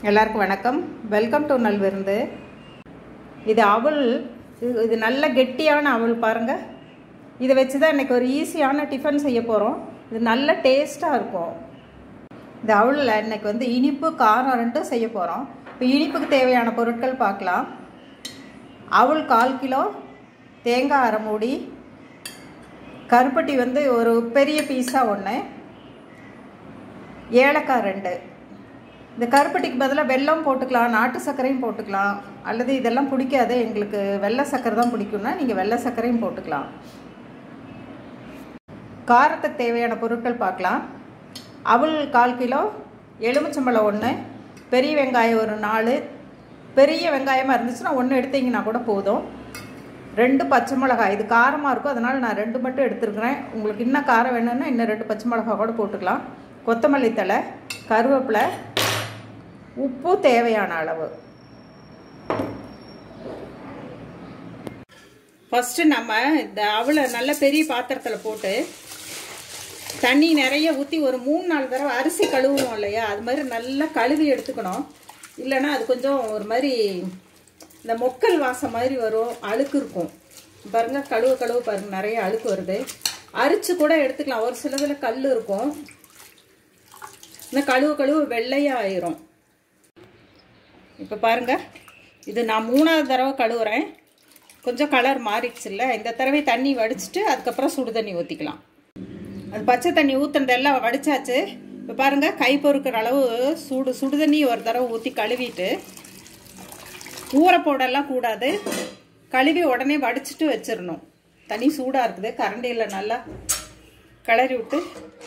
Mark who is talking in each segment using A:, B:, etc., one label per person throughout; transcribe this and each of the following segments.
A: எல்லாருக்கும் வணக்கம் welcome to நல்விருந்து இது அவல் இது- இது நல்ல கெட்டியான அவல் பாருங்கள் இதை வச்சு தான் இன்றைக்கி ஒரு ஈஸியான டிஃபன் செய்ய போகிறோம் இது நல்ல டேஸ்ட்டாக இருக்கும் இந்த அவலில் இன்னைக்கு வந்து இனிப்பு காரம் ரெண்டும் செய்ய போகிறோம் இப்போ இனிப்புக்கு தேவையான பொருட்கள் பார்க்கலாம் அவல் கால் கிலோ தேங்காய் அரை மூடி கருப்பட்டி வந்து ஒரு பெரிய பீஸாக ஒன்று ஏலக்காய் ரெண்டு இந்த கருப்பட்டிக்கு பதிலாக வெல்லம் போட்டுக்கலாம் நாட்டு சர்க்கரையும் போட்டுக்கலாம் அல்லது இதெல்லாம் பிடிக்காது எங்களுக்கு வெள்ளை சர்க்கரை தான் பிடிக்கும்னா நீங்கள் வெள்ளை சர்க்கரையும் போட்டுக்கலாம் காரத்துக்கு தேவையான பொருட்கள் பார்க்கலாம் அவல் கால் கிலோ எலுமிச்சம்பழம் ஒன்று பெரிய வெங்காயம் ஒரு நாலு பெரிய வெங்காயமாக இருந்துச்சுன்னா ஒன்று எடுத்தீங்கன்னா கூட போதும் ரெண்டு பச்சை மிளகாய் இது காரமாக இருக்கும் அதனால் நான் ரெண்டு மட்டும் எடுத்துருக்கிறேன் உங்களுக்கு இன்னும் காரம் வேணும்னா இன்னும் ரெண்டு பச்சை மிளகாய் கூட போட்டுக்கலாம் கொத்தமல்லி தழை கருவேப்பிலை உப்பு தேவையான அளவு ஃபஸ்ட்டு நம்ம இந்த அவளை நல்ல பெரிய பாத்திரத்தில் போட்டு தண்ணி நிறைய ஊற்றி ஒரு மூணு நாலு தடவை அரிசி கழுவுவோம் இல்லையா அது மாதிரி நல்லா கழுவி எடுத்துக்கணும் இல்லைன்னா அது கொஞ்சம் ஒரு மாதிரி இந்த மொக்கல் வாசம் மாதிரி வரும் அழுக்கு இருக்கும் பாருங்க கழுவு கழுவு பாருங்க நிறைய அழுக்கு வருது அரிச்சு கூட எடுத்துக்கலாம் ஒரு சிலதில் கல் இருக்கும் இந்த கழுவு கழுவு வெள்ளையாக ஆயிரும் இப்போ பாருங்க இது நான் மூணாவது தடவை கழுவுறேன் கொஞ்சம் கலர் மாறிடுச்சுல்ல இந்த தடவை தண்ணி வடிச்சிட்டு அதுக்கப்புறம் சுடு தண்ணி ஊற்றிக்கலாம் அது பச்சை தண்ணி ஊற்றுனதெல்லாம் வடிச்சாச்சு இப்போ பாருங்கள் கை பொறுக்கிற அளவு சுடு சுடு தண்ணி ஒரு தடவை ஊற்றி கழுவிட்டு ஊற போடலாம் கூடாது கழுவி உடனே வடிச்சிட்டு வச்சிடணும் தண்ணி சூடாக இருக்குது கரண்டியில் நல்லா கிளறி விட்டு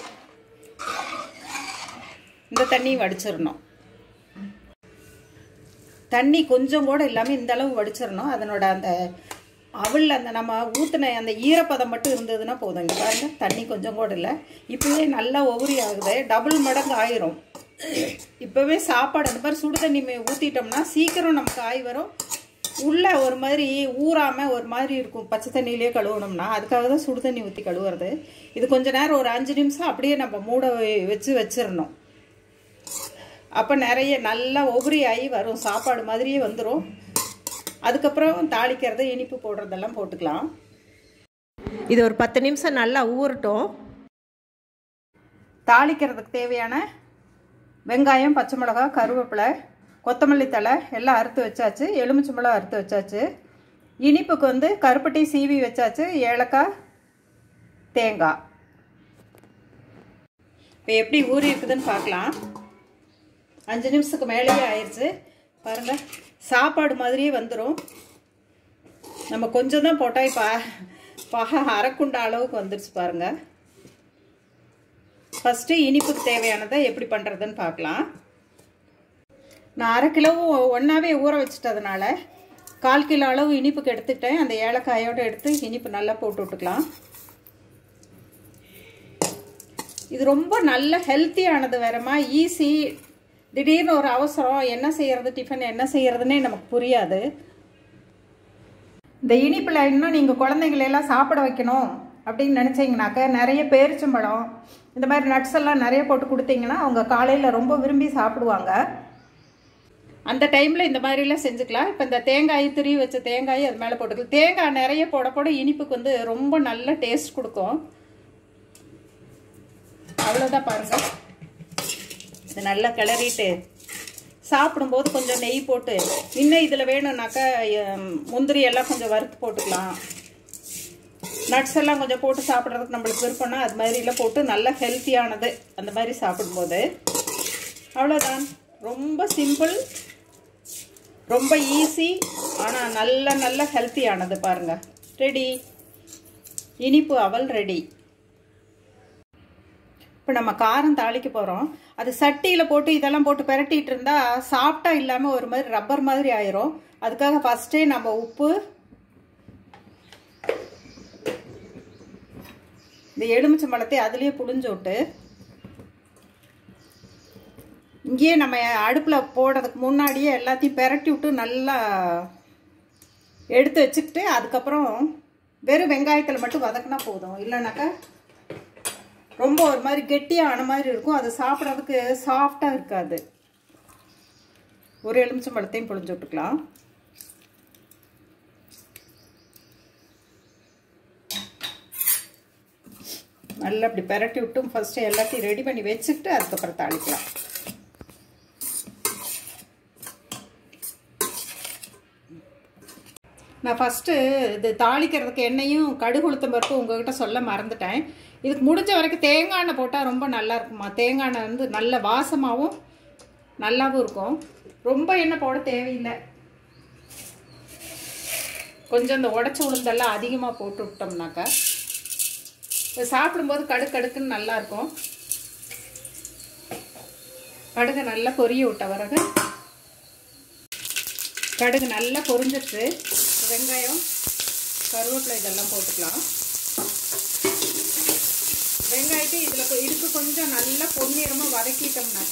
A: இந்த தண்ணி வடிச்சிடணும் தண்ணி கொஞ்சம் கூட இல்லாமல் இந்த அளவு வடிச்சிடணும் அதனோட அந்த அவள் அந்த நம்ம ஊற்றின அந்த ஈரப்பதம் மட்டும் இருந்ததுன்னா போதுங்க பாருங்க தண்ணி கொஞ்சம் கூட இல்லை இப்போவே நல்லா ஒவரி ஆகுது டபுள் மடங்கு ஆயிரும் இப்போவே சாப்பாடு அந்த மாதிரி சுடு தண்ணி ஊற்றிட்டோம்னா சீக்கிரம் நமக்கு ஆய் வரும் உள்ளே ஒரு மாதிரி ஊறாமல் ஒரு மாதிரி இருக்கும் பச்சை தண்ணியிலே கழுவணும்னா அதுக்காக தான் சுடு தண்ணி ஊற்றி கழுவுறது இது கொஞ்ச நேரம் ஒரு அஞ்சு நிமிஷம் அப்படியே நம்ம மூட வச்சு வச்சிடணும் அப்போ நிறைய நல்லா ஒவ்வொரு ஆகி வரும் சாப்பாடு மாதிரியே வந்துடும் அதுக்கப்புறம் தாளிக்கிறது இனிப்பு போடுறதெல்லாம் போட்டுக்கலாம் இது ஒரு பத்து நிமிஷம் நல்லா ஊறட்டும் தாளிக்கிறதுக்கு தேவையான வெங்காயம் பச்சை மிளகாய் கருவேப்பிலை கொத்தமல்லி தழை எல்லாம் அறுத்து வச்சாச்சு எலுமிச்சம்பழம் அறுத்து வச்சாச்சு இனிப்புக்கு வந்து கருப்பட்டி சீவி வச்சாச்சு ஏலக்காய் தேங்காய் இப்போ எப்படி ஊறி இருக்குதுன்னு பார்க்கலாம் அஞ்சு நிமிஷத்துக்கு மேலேயே ஆயிடுச்சு பாருங்கள் சாப்பாடு மாதிரியே வந்துடும் நம்ம கொஞ்சம் தான் போட்டால் இப்போ பக அரைக்குண்ட அளவுக்கு வந்துடுச்சு பாருங்கள் ஃபஸ்ட்டு இனிப்புக்கு தேவையானதை எப்படி பண்ணுறதுன்னு பார்க்கலாம் நான் அரை கிலோவும் ஒன்றாவே ஊற வச்சிட்டதுனால கால் கிலோ அளவு இனிப்புக்கு எடுத்துக்கிட்டேன் அந்த ஏலக்காயோடு எடுத்து இனிப்பு நல்லா போட்டு விட்டுக்கலாம் இது ரொம்ப நல்ல ஹெல்த்தியானது வேறமா ஈஸி திடீர்னு ஒரு அவசரம் என்ன செய்யறது டிஃபன் என்ன செய்யறதுன்னே நமக்கு புரியாது இந்த இனிப்பில் இன்னும் நீங்கள் குழந்தைங்களெல்லாம் சாப்பிட வைக்கணும் அப்படின்னு நினச்சிங்கனாக்க நிறைய பேரிச்சம்பழம் இந்த மாதிரி நட்ஸ் எல்லாம் நிறைய போட்டு கொடுத்தீங்கன்னா அவங்க காலையில் ரொம்ப விரும்பி சாப்பிடுவாங்க அந்த டைமில் இந்த மாதிரிலாம் செஞ்சுக்கலாம் இப்போ இந்த தேங்காய் துருவி வச்ச தேங்காய் அது மேலே போட்டுக்கலாம் தேங்காய் நிறைய போட போட இனிப்புக்கு வந்து ரொம்ப நல்ல டேஸ்ட் கொடுக்கும் அவ்வளோதான் பாருங்கள் இது நல்லா கிளறிட்டு சாப்பிடும்போது கொஞ்சம் நெய் போட்டு இன்னும் இதில் வேணும்னாக்கா முந்திரி எல்லாம் கொஞ்சம் வறுத்து போட்டுக்கலாம் நட்ஸ் எல்லாம் கொஞ்சம் போட்டு சாப்பிட்றதுக்கு நம்மளுக்கு விருப்பம்னா அது மாதிரிலாம் போட்டு நல்லா ஹெல்த்தியானது அந்த மாதிரி சாப்பிடும்போது அவ்வளோதான் ரொம்ப சிம்பிள் ரொம்ப ஈஸி ஆனால் நல்ல நல்ல ஹெல்த்தியானது பாருங்கள் ரெடி இனிப்பு அவல் ரெடி இப்போ நம்ம காரம் தாளிக்க போகிறோம் அது சட்டியில் போட்டு இதெல்லாம் போட்டு பெரட்டிட்டு இருந்தால் சாப்பிட்டா இல்லாமல் ஒரு மாதிரி ரப்பர் மாதிரி ஆயிரும் அதுக்காக ஃபஸ்ட்டே நம்ம உப்பு இந்த எலுமிச்சை பழத்தை அதுலேயே புழிஞ்சு விட்டு இங்கேயே நம்ம அடுப்பில் போடுறதுக்கு முன்னாடியே எல்லாத்தையும் பெரட்டி விட்டு நல்லா எடுத்து வச்சுக்கிட்டு அதுக்கப்புறம் வெறும் வெங்காயத்தில் மட்டும் வதக்கினா போதும் இல்லைனாக்கா ரொம்ப ஒரு மாதிரி கெட்டியாக ஆன மாதிரி இருக்கும் அது சாப்பிட்றதுக்கு சாஃப்டாக இருக்காது ஒரு எலுமிச்சம் பழத்தையும் புழிஞ்சு விட்டுக்கலாம் நல்லா அப்படி பெரட்டி விட்டும் ஃபஸ்ட்டு எல்லாத்தையும் ரெடி பண்ணி வச்சுக்கிட்டு அதுக்கப்புறம் தாளிக்கலாம் நான் ஃபஸ்ட்டு இது தாளிக்கிறதுக்கு எண்ணெயும் கடுகு உளுத்தம் பருப்பு உங்ககிட்ட சொல்ல மறந்துட்டேன் இதுக்கு முடிஞ்ச வரைக்கும் தேங்காய் எண்ணெய் போட்டால் ரொம்ப நல்லா இருக்குமா தேங்காய் எண்ணெய் வந்து நல்ல வாசமாகவும் நல்லாவும் இருக்கும் ரொம்ப எண்ணெய் போட தேவையில்லை கொஞ்சம் இந்த உடச்ச உளுந்தெல்லாம் அதிகமாக போட்டு விட்டோம்னாக்கா சாப்பிடும்போது கடுக்கு கடுக்குன்னு நல்லாயிருக்கும் கடுகு நல்லா பொரிய விட்ட பிறகு கடுகு நல்லா பொரிஞ்சிருச்சு வெங்காயம் கருவேப்பிலை இதெல்லாம் போட்டுக்கலாம் வெங்காயத்தை இதில் இதுக்கு கொஞ்சம் நல்லா பொன்னிறமாக வதக்கிட்டோம்னாக்க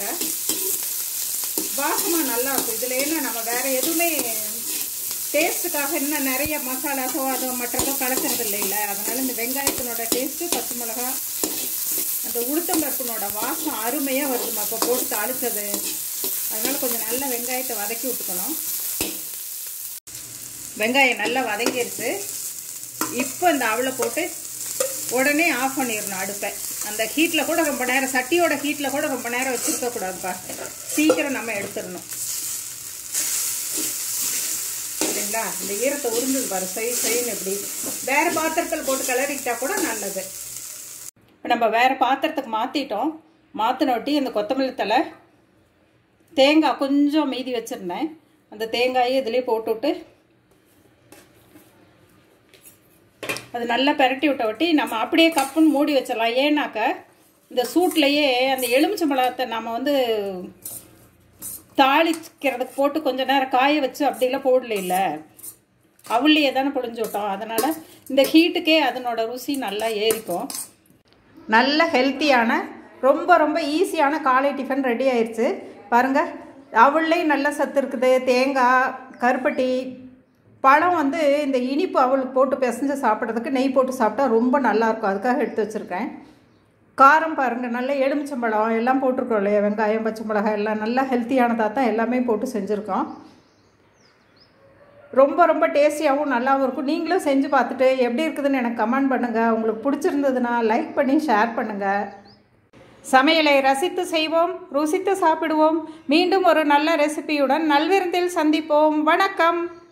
A: வாசமாக நல்லா இருக்கும் இதில் என்ன நம்ம வேறு எதுவுமே டேஸ்ட்டுக்காக இன்னும் நிறைய மசாலாஸோ அதோ மற்றதோ கலக்கிறது இல்லைல்ல அதனால் இந்த வெங்காயத்தினோட டேஸ்ட்டு பச்சை மிளகா அந்த உளுத்தம்பருப்பினோட வாசம் அருமையாக வருதுமா இப்போ போட்டு தாளித்தது அதனால் கொஞ்சம் நல்லா வெங்காயத்தை வதக்கி விட்டுக்கணும் வெங்காயம் நல்லா வதங்கிருச்சு இப்போ இந்த அவளை போட்டு உடனே ஆஃப் பண்ணிடணும் அடுப்பை அந்த ஹீட்டில் கூட ரொம்ப நேரம் சட்டியோட ஹீட்டில் கூட ரொம்ப நேரம் வச்சுருக்கக்கூடாதுப்பா சீக்கிரம் நம்ம எடுத்துடணும் சரிங்களா இந்த ஈரத்தை உறிஞ்சது பாரு செய் செய்யணும் எப்படி வேறு பாத்திரத்தில் போட்டு கிளறிக்கிட்டா கூட நல்லது இப்போ நம்ம வேறு பாத்திரத்துக்கு மாற்றிட்டோம் மாற்றினொட்டி இந்த கொத்தமல்லி தலை தேங்காய் கொஞ்சம் மீதி வச்சுருந்தேன் அந்த தேங்காயை இதுலேயே போட்டுவிட்டு அது நல்லா பெரட்டி விட்ட ஒட்டி நம்ம அப்படியே கப்புன்னு மூடி வச்சிடலாம் ஏன்னாக்க இந்த சூட்லேயே அந்த எலுமிச்சம்பழத்தை நம்ம வந்து தாளிக்கிறதுக்கு போட்டு கொஞ்ச நேரம் காய வச்சு அப்படிலாம் போடல இல்லை அவள்லையே தானே பொழிஞ்சு விட்டோம் அதனால் இந்த ஹீட்டுக்கே அதனோட ருசி நல்லா ஏறிக்கும் நல்ல ஹெல்த்தியான ரொம்ப ரொம்ப ஈஸியான காலை டிஃபன் ரெடி ஆயிடுச்சு பாருங்கள் அவள்லேயும் நல்ல சத்து இருக்குது தேங்காய் கருப்பட்டி பழம் வந்து இந்த இனிப்பு அவளுக்கு போட்டு பிசைஞ்சு சாப்பிட்றதுக்கு நெய் போட்டு சாப்பிட்டா ரொம்ப நல்லாயிருக்கும் அதுக்காக எடுத்து வச்சுருக்கேன் காரம் பாருங்கள் நல்ல எலுமிச்சம்பழம் எல்லாம் போட்டிருக்கோம் இல்லையா வெங்காயம் பச்சை மிளகாய் எல்லாம் நல்லா ஹெல்த்தியானதாக தான் எல்லாமே போட்டு செஞ்சுருக்கோம் ரொம்ப ரொம்ப டேஸ்டியாகவும் நல்லாவும் இருக்கும் நீங்களும் செஞ்சு பார்த்துட்டு எப்படி இருக்குதுன்னு எனக்கு கமெண்ட் பண்ணுங்கள் உங்களுக்கு பிடிச்சிருந்ததுன்னா லைக் பண்ணி ஷேர் பண்ணுங்கள் சமையலை ரசித்து செய்வோம் ருசித்து சாப்பிடுவோம் மீண்டும் ஒரு நல்ல ரெசிபியுடன் நல்விருந்தில் சந்திப்போம் வணக்கம்